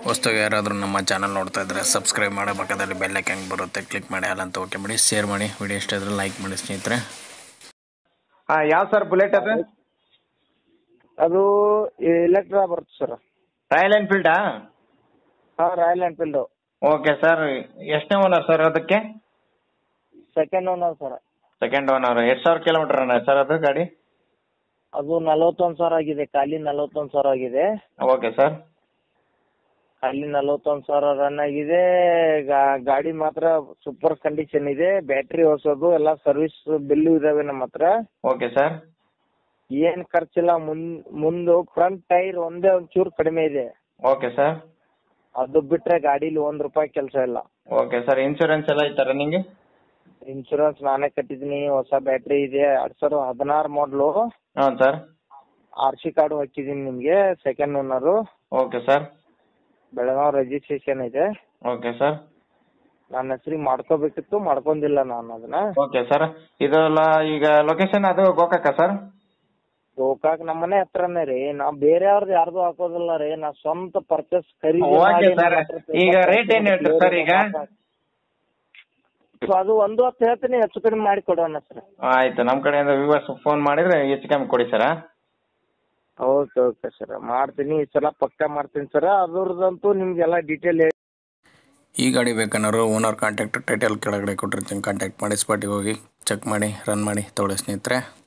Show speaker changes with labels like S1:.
S1: ಹೊಸ್ದಾಗಿ ಯಾರಾದರೂ ನಮ್ಮ ಚಾನಲ್ ನೋಡ್ತಾ ಇದ್ದರೆ ಸಬ್ಸ್ಕ್ರೈಬ್ ಮಾಡೋ ಪಕ್ಕದಲ್ಲಿ ಬೆಲ್ಲಕ್ಕೆ ಹೆಂಗೆ ಬರುತ್ತೆ ಕ್ಲಿಕ್ ಮಾಡಿ ಅಲ್ಲಂತ ಓಕೆ ಮಾಡಿ ಶೇರ್ ಮಾಡಿ ವಿಡಿಯೋ ಇಷ್ಟ ಇದ್ರೆ ಲೈಕ್ ಮಾಡಿ ಸ್ನೇಹಿತರೆ
S2: ಹಾಂ ಯಾವ ಸರ್ ಬುಲೆಟ್ ಅದು
S3: ಅದು ಎಲೆಕ್ಟ್ರಾ ಬರುತ್ತೆ ಸರ್
S2: ರಾಯಲ್ ಎನ್ಫೀಲ್ಡಾ
S3: ಹಾಂ ರಾಯಲ್ ಎನ್ಫೀಲ್ಡು
S2: ಓಕೆ ಸರ್ ಎಷ್ಟನೇ ಓನರ್ ಸರ್ ಅದಕ್ಕೆ
S3: second owner sir
S2: second owner ಎಷ್ಟು ಸಾವಿರ ಕಿಲೋಮೀಟರ್ ಅಣ್ಣ ಸರ್ ಅದು ಗಾಡಿ
S3: ಅದು ನಲವತ್ತೊಂದು ಸಾವಿರ ಆಗಿದೆ ಖಾಲಿ ನಲವತ್ತೊಂದು ಸಾವಿರ ಆಗಿದೆ
S2: ಓಕೆ ಸರ್
S3: ಖಾಲಿ ನಲವತ್ತೊಂದು ಸಾವಿರ ರನ್ ಆಗಿದೆ ಗಾ- ಗಾಡಿ ಮಾತ್ರ ಸೂಪರ್ ಕಂಡೀಷನ್ ಇದೆ ಬ್ಯಾಟ್ರಿ ಹೊಸದು ಎಲ್ಲ ಸರ್ವಿಸ್ ಬಿಲ್ಲು ಇದಾವೆ ನಮ್ಮ ಹತ್ರ
S2: ಓಕೆ ಸರ್
S3: ಏನ್ ಖರ್ಚಿಲ್ಲ ಮುಂದ್ ಮುಂದು ಫ್ರಂಟ್ ಟೈರ್ ಒಂದೇ ಒಂಚೂರು ಕಡಿಮೆ ಇದೆ
S2: ಓಕೆ ಸರ್
S3: ಅದು ಬಿಟ್ರೆ ಗಾಡೀಲಿ ಒಂದ್ ರೂಪಾಯಿ ಕೆಲಸ ಇಲ್ಲ
S2: ಓಕೆ ಸರ್ ಇನ್ಶೂರೆನ್ಸ್ ಎಲ್ಲ ಐತಾ ರನ್ನಿಂಗ್
S3: ಇನ್ಶೂರೆನ್ಸ್ ನಾನೇ ಕಟ್ಟಿದ್ದೀನಿ ಹೊಸ ಬ್ಯಾಟ್ರಿ ಇದೆ ಎರಡ್ ಸಾವಿರದ ಹದಿನಾರು ಮಾಡಲು
S2: ಹಾಂ ಸರ್
S3: ಆರ್ ಸಿ ಕಾರ್ಡು ಹಾಕಿದ್ದೀನಿ ನಿಮಗೆ second owner
S2: okay sir
S3: Belgaum registration ಇದೆ
S2: ಓಕೆ ಸರ್
S3: ನನ್ನ ಹೆಸರಿಗೆ ಮಾಡ್ಕೋಬೇಕಿತ್ತು ಮಾಡ್ಕೊಂಡಿಲ್ಲ ನಾನು ಅದನ್ನ
S2: ಓಕೆ ಸರ್ ಇದೆಲ್ಲ ಈಗ ಲೊಕೇಶನ್ ಅದು ಗೋಕಾಕ ಸರ್
S3: ಗೋಕಾಕ್ ನಮ್ಮನೆ ಹತ್ರನೇ ರೀ ನಾ ಬೇರೆಯವ್ರದ್ದು ಯಾರ್ದು ಹಾಕೋದಿಲ್ಲ ರೀ ನಾ ಸ್ವಂತ ಪರ್ಚೇಸ್ ಖರೀದಿ
S2: Okay,
S3: ಮಾಡಿ
S2: sir.
S3: ನನ್ನ ಹತ್ರ
S2: ಈಗ
S3: paper
S2: rate ಏನ್ ಹೇಳ್ತೀರಿ sir ಈಗ?
S3: ಸೊ ಅದು ಒಂದು ಹೊತ್ತು ಹೇಳ್ತೀನಿ ಹೆಚ್ಚು ಕಡಿಮೆ ಮಾಡಿ ಕೊಡೋಣ ಸರ್
S2: ಆಯ್ತು ನಮ್ಮ ಕಡೆಯಿಂದ ವ್ಯೂವರ್ಸ್ ಫೋನ್ ಮಾಡಿದ್ರೆ ಹೆಚ್ಚು ಕಮ್ಮಿ ಕೊಡಿ ಸರ್
S3: ಓಕೆ ಓಕೆ ಸರ್ ಮಾಡ್ತೀನಿ ಈ ಸಲ ಪಕ್ಕ ಮಾಡ್ತೀನಿ ಸರ್ ಅದ್ರದಂತೂ ನಿಮ್ಗೆಲ್ಲ ಡೀಟೇಲ್
S1: ಈ ಗಾಡಿ ಬೇಕನ್ನೋರು ಓನರ್ ಕಾಂಟ್ಯಾಕ್ಟ್ ಟೈಟಲ್ ಕೆಳಗಡೆ ಕೊಟ್ಟಿರ್ತೀನಿ ಕಾಂಟ್ಯಾಕ್ಟ್ ಮಾಡಿ ಸ್ಪಾಟಿಗೆ ಹೋಗಿ ಚೆಕ್ ಮಾಡಿ ರನ್ ಮಾಡಿ ತೊಗೊಳ್ಳಿ ಸ್ನೇಹಿತರೆ